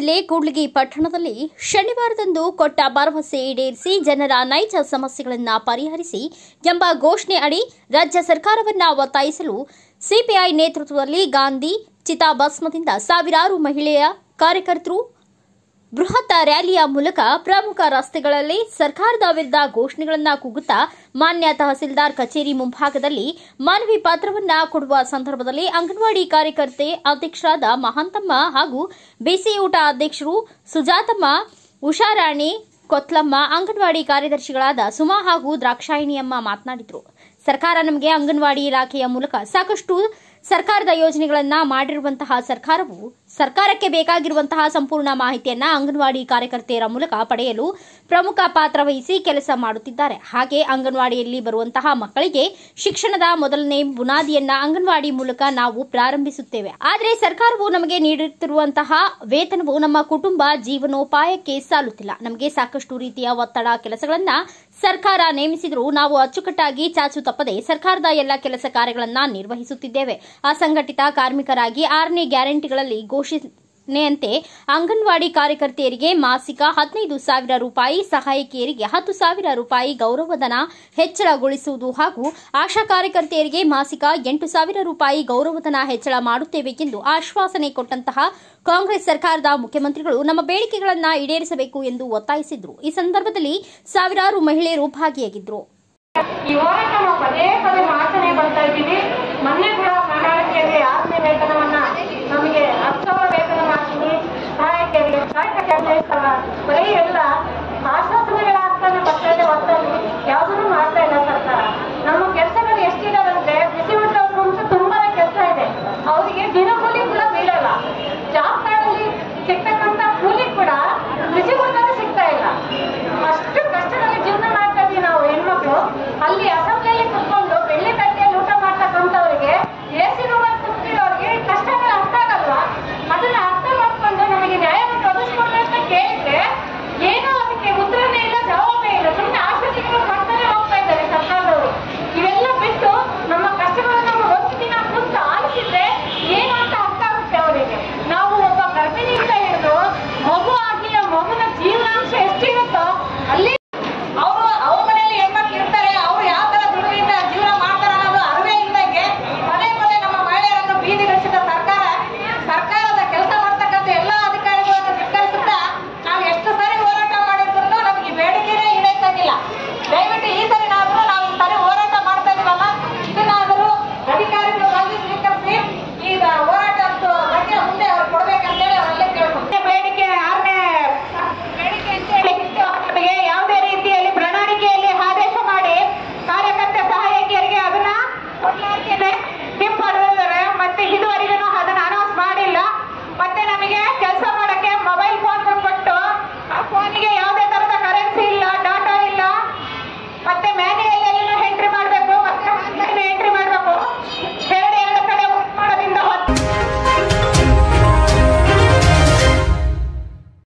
ಜಿಲ್ಲೆ ಕೂಡ್ಲಿಗಿ ಪಟ್ಟಣದಲ್ಲಿ ಶನಿವಾರದಂದು ಕೊಟ್ಟ ಭರವಸೆ ಈಡೇರಿಸಿ ಜನರ ನೈಜ ಸಮಸ್ಯೆಗಳನ್ನು ಪರಿಹರಿಸಿ ಎಂಬ ಘೋಷಣೆ ಅಡಿ ರಾಜ್ಯ ಸರ್ಕಾರವನ್ನ ಒತ್ತಾಯಿಸಲು ಸಿಪಿಐ ನೇತೃತ್ವದಲ್ಲಿ ಗಾಂಧಿ ಚಿತಾಭಸ್ಮದಿಂದ ಸಾವಿರಾರು ಮಹಿಳೆಯ ಕಾರ್ಯಕರ್ತರು ಬೃಹತ್ ರ್ಯಾಲಿಯ ಮೂಲಕ ಪ್ರಮುಖ ರಸ್ತೆಗಳಲ್ಲಿ ಸರ್ಕಾರದ ವಿರುದ್ಧ ಘೋಷಣೆಗಳನ್ನು ಕೂಗುತ್ತಾ ಮಾನ್ಯ ತಹಸೀಲ್ದಾರ್ ಕಚೇರಿ ಮುಂಭಾಗದಲ್ಲಿ ಮನವಿ ಪತ್ರವನ್ನ ಕೊಡುವ ಸಂದರ್ಭದಲ್ಲಿ ಅಂಗನವಾಡಿ ಕಾರ್ಯಕರ್ತೆ ಅಧ್ಯಕ್ಷರಾದ ಮಹಾಂತಮ್ಮ ಹಾಗೂ ಬಿಸಿಯೂಟ ಅಧ್ಯಕ್ಷರು ಸುಜಾತಮ್ಮ ಉಷಾರಾಣಿ ಕೊತ್ಲಮ್ಮ ಅಂಗನವಾಡಿ ಕಾರ್ಯದರ್ಶಿಗಳಾದ ಸುಮಾ ಹಾಗೂ ದ್ರಾಕ್ಷಾಯಿಣಿಯಮ್ಮ ಮಾತನಾಡಿದರು ಸರ್ಕಾರ ನಮಗೆ ಅಂಗನವಾಡಿ ಇಲಾಖೆಯ ಮೂಲಕ ಸಾಕಷ್ಟು ಸರ್ಕಾರದ ಯೋಜನೆಗಳನ್ನ ಮಾಡಿರುವಂತಹ ಸರ್ಕಾರವು ಸರ್ಕಾರಕ್ಕೆ ಬೇಕಾಗಿರುವಂತಹ ಸಂಪೂರ್ಣ ಮಾಹಿತಿಯನ್ನ ಅಂಗನವಾಡಿ ಕಾರ್ಯಕರ್ತೆಯರ ಮೂಲಕ ಪಡೆಯಲು ಪ್ರಮುಖ ಪಾತ್ರ ವಹಿಸಿ ಕೆಲಸ ಮಾಡುತ್ತಿದ್ದಾರೆ ಹಾಗೆ ಅಂಗನವಾಡಿಯಲ್ಲಿ ಬರುವಂತಹ ಮಕ್ಕಳಿಗೆ ಶಿಕ್ಷಣದ ಮೊದಲನೇ ಬುನಾದಿಯನ್ನ ಅಂಗನವಾಡಿ ಮೂಲಕ ನಾವು ಪ್ರಾರಂಭಿಸುತ್ತೇವೆ ಆದರೆ ಸರ್ಕಾರವು ನಮಗೆ ನೀಡುತ್ತಿರುವಂತಹ ವೇತನವು ನಮ್ಮ ಕುಟುಂಬ ಜೀವನೋಪಾಯಕ್ಕೆ ಸಾಲುತ್ತಿಲ್ಲ ನಮಗೆ ಸಾಕಷ್ಟು ರೀತಿಯ ಒತ್ತಡ ಕೆಲಸಗಳನ್ನ ಸರ್ಕಾರ ನೇಮಿಸಿದರೂ ನಾವು ಅಚ್ಚುಕಟ್ಟಾಗಿ ಚಾಚು ತಪ್ಪದೆ ಸರ್ಕಾರದ ಎಲ್ಲ ಕೆಲಸ ಕಾರ್ಯಗಳನ್ನ ನಿರ್ವಹಿಸುತ್ತಿದ್ದೇವೆ ಅಸಂಘಟಿತ ಕಾರ್ಮಿಕರಾಗಿ ಆರನೇ ಗ್ಯಾರಂಟಿಗಳಲ್ಲಿ ಘೋಷಣೆಯಂತೆ ಅಂಗನವಾಡಿ ಕಾರ್ಯಕರ್ತೆಯರಿಗೆ ಮಾಸಿಕ ಹದಿನೈದು ಸಾವಿರ ರೂಪಾಯಿ ಸಹಾಯಕಿಯರಿಗೆ ಹತ್ತು ಸಾವಿರ ರೂಪಾಯಿ ಗೌರವಧನ ಹೆಚ್ಚಳಗೊಳಿಸುವುದು ಹಾಗೂ ಆಶಾ ಕಾರ್ಯಕರ್ತೆಯರಿಗೆ ಮಾಸಿಕ ಎಂಟು ಸಾವಿರ ರೂಪಾಯಿ ಗೌರವಧನ ಹೆಚ್ಚಳ ಮಾಡುತ್ತೇವೆ ಎಂದು ಆಶ್ವಾಸನೆ ಕೊಟ್ಟಂತಹ ಕಾಂಗ್ರೆಸ್ ಸರ್ಕಾರದ ಮುಖ್ಯಮಂತ್ರಿಗಳು ನಮ್ಮ ಬೇಡಿಕೆಗಳನ್ನು ಈಡೇರಿಸಬೇಕು ಎಂದು ಒತ್ತಾಯಿಸಿದ್ರು ಈ ಸಂದರ್ಭದಲ್ಲಿ ಸಾವಿರಾರು ಮಹಿಳೆಯರು ಭಾಗಿಯಾಗಿದ್ದರು ಈ ಹೋರಾಟ ನಾವು ಪದೇ ಪದೇ ಮಾಡ್ತಾನೆ ಬರ್ತಾ ಇದ್ದೀವಿ ಮೊನ್ನೆ ಕೂಡ ಪ್ರಣಾಳಿಕೆಯಲ್ಲಿ ಆರನೇ ವೇತನವನ್ನ ನಮಗೆ ಹತ್ತು ಸಾವಿರ ವೇತನ ಮಾಡ್ತೀನಿ ಸಹಾಯಕಿಯರಿಗೆ ಸಹಾಯಕ ಕೆಲಸ ಬರೀ ಎಲ್ಲ ಆಶ್ವಾಸನೆಗಳಾಗ್ತಾನೆ ಬರ್ತಾ ಇದೆ ಹೊತ್ತಲ್ಲಿ ಯಾವುದನ್ನು ಮಾಡ್ತಾ ಇಲ್ಲ ಸರ್ಕಾರ ನಮ್ಮ ಕೆಲಸಗಳು ಎಷ್ಟಿದಾವಂದ್ರೆ ಬಿಸಿ ಊಟ ಅಂತೂ ತುಂಬಾನೇ ಕೆಲಸ ಇದೆ ಅವರಿಗೆ ದಿನಕೂಲಿ ಕೂಡ ಬೀಳಲ್ಲ ಜಾಬ್ ಕಾರ್ಡಲ್ಲಿ ಸಿಗ್ತಕ್ಕಂಥ ಕೂಲಿ ಕೂಡ ಬಿಸಿ ಊಟನೇ ಸಿಗ್ತಾ ಇಲ್ಲ ಅಷ್ಟು ಕಷ್ಟದಲ್ಲಿ ಜೀವನ ಮಾಡ್ತಾ ಇದೀವಿ ನಾವು ಹೆಣ್ಮಕ್ಳು ಅಲ್ಲಿ ಅಸೆಂಬ್ಲಿಯಲ್ಲಿ ಕುತ್ಕೊಂಡು ಬೆಳ್ಳಿ ತಟ್ಟೆಯಲ್ಲಿ ಊಟ ಮಾಡ್ತಕ್ಕಂಥವ್ರಿಗೆ ಎ ಸಿ ರೂಮಲ್ಲಿ ಕುತ್ತಿರೋರಿಗೆ ಕಷ್ಟಗಳು ಅರ್ಥ ಆಗಲ್ವಾ ಅದನ್ನ ಅರ್ಥ ಮಾಡ್ಕೊಂಡು ನಮಗೆ ನ್ಯಾಯವನ್ನು ಒದಗಿಸ್ಕೊಡ್ಲಿ ಅಂತ ಕೇಳಿದ್ರೆ ಏನೋ ಅದಕ್ಕೆ ಉತ್ತರನೇ ಇಲ್ಲ ಜವಾಬೇ ಇಲ್ಲ ಸುಮ್ಮನೆ ಆಶ್ವಾಸನೆಗಳು ಮಾಡ್ತಾನೆ ಹೋಗ್ತಾ ಇದ್ದಾರೆ ಸರ್ಕಾರದವರು ಇವೆಲ್ಲ ಬಿಟ್ಟು ನಮ್ಮ ಕಷ್ಟಗಳನ್ನ ನಾವು ಒಂದು ದಿನ ಕುಂತು ಆಲಿಸಿದ್ರೆ ಏನು ಅಂತ ಅರ್ಥ ಆಗುತ್ತೆ ಅವರಿಗೆ ನಾವು ಒಬ್ಬ ಗರ್ಭಿಣಿಯಿಂದ ಹಿಡಿದು ಮಗು ಆಗಿ ಆ ಮಗುನ ಜೀವನಾಂಶ ಎಷ್ಟಿರುತ್ತೋ ಅಲ್ಲಿ ಅವರು ಅವ್ರ ಮನೆಯಲ್ಲಿ ಹೆಣ್ಮಕ್ಳು ಇರ್ತಾರೆ ಅವ್ರು ಯಾವ ತರ ದುಡ್ಡಿಂದ ಜೀವನ ಮಾಡ್ತಾರೆ ಅನ್ನೋದು ಅರಿವೇ ಇಲ್ದಂಗೆ ಪದೇ ಪದೇ ನಮ್ಮ ಮಹಿಳೆಯರನ್ನು ಬೀದಿಗಿಳಿಸಿದ ಸರ್ಕಾರ ಸರ್ಕಾರದ ಕೆಲಸ ಮಾಡ್ತಕ್ಕಂಥ ಎಲ್ಲ ಅಧಿಕಾರಿಗಳನ್ನು ಧಿಕ್ಕರಿಸುತ್ತಾ ನಾವು ಎಷ್ಟು ಸಾರಿ ಹೋರಾಟ ಮಾಡಿದ್ರು ನಮಗೆ ಬೇಡಿಕೆನೇ ಈಡೇರಿಸಂಗಿಲ್ಲ ದಯವಿಟ್ಟು ಈ ಸರಿನಾದ್ರೂ ನಾವು ಈ ಸರಿ ಹೋರಾಟ ಮಾಡ್ತಾ ಇದೀವಲ್ಲ ಇದನ್ನಾದರೂ ಅಧಿಕಾರಿಗಳು ಬಂದು ಸ್ವೀಕರಿಸಿ ಈಗ ಹೋರಾಟ ಬಗ್ಗೆ ಮುಂದೆ ಅವ್ರು ಕೊಡ್ಬೇಕಂತೇಳಿ ಅವರಲ್ಲೇ ಕೇಳ್ಕೊಂಡು ಬೇಡಿಕೆ ಆರನೇ ಬೇಡಿಕೆ ಅಂತೇಳಿ ನಮಗೆ ಯಾವುದೇ ರೀತಿಯಲ್ಲಿ ಪ್ರಣಾಳಿಕೆಯಲ್ಲಿ ಆದೇಶ ಮಾಡಿ ಕಾರ್ಯಕರ್ತ ಸಹಾಯಕಿಯರಿಗೆ ಅದನ್ನ ಕೊಡ್ಲಾರ್ದೇನೆ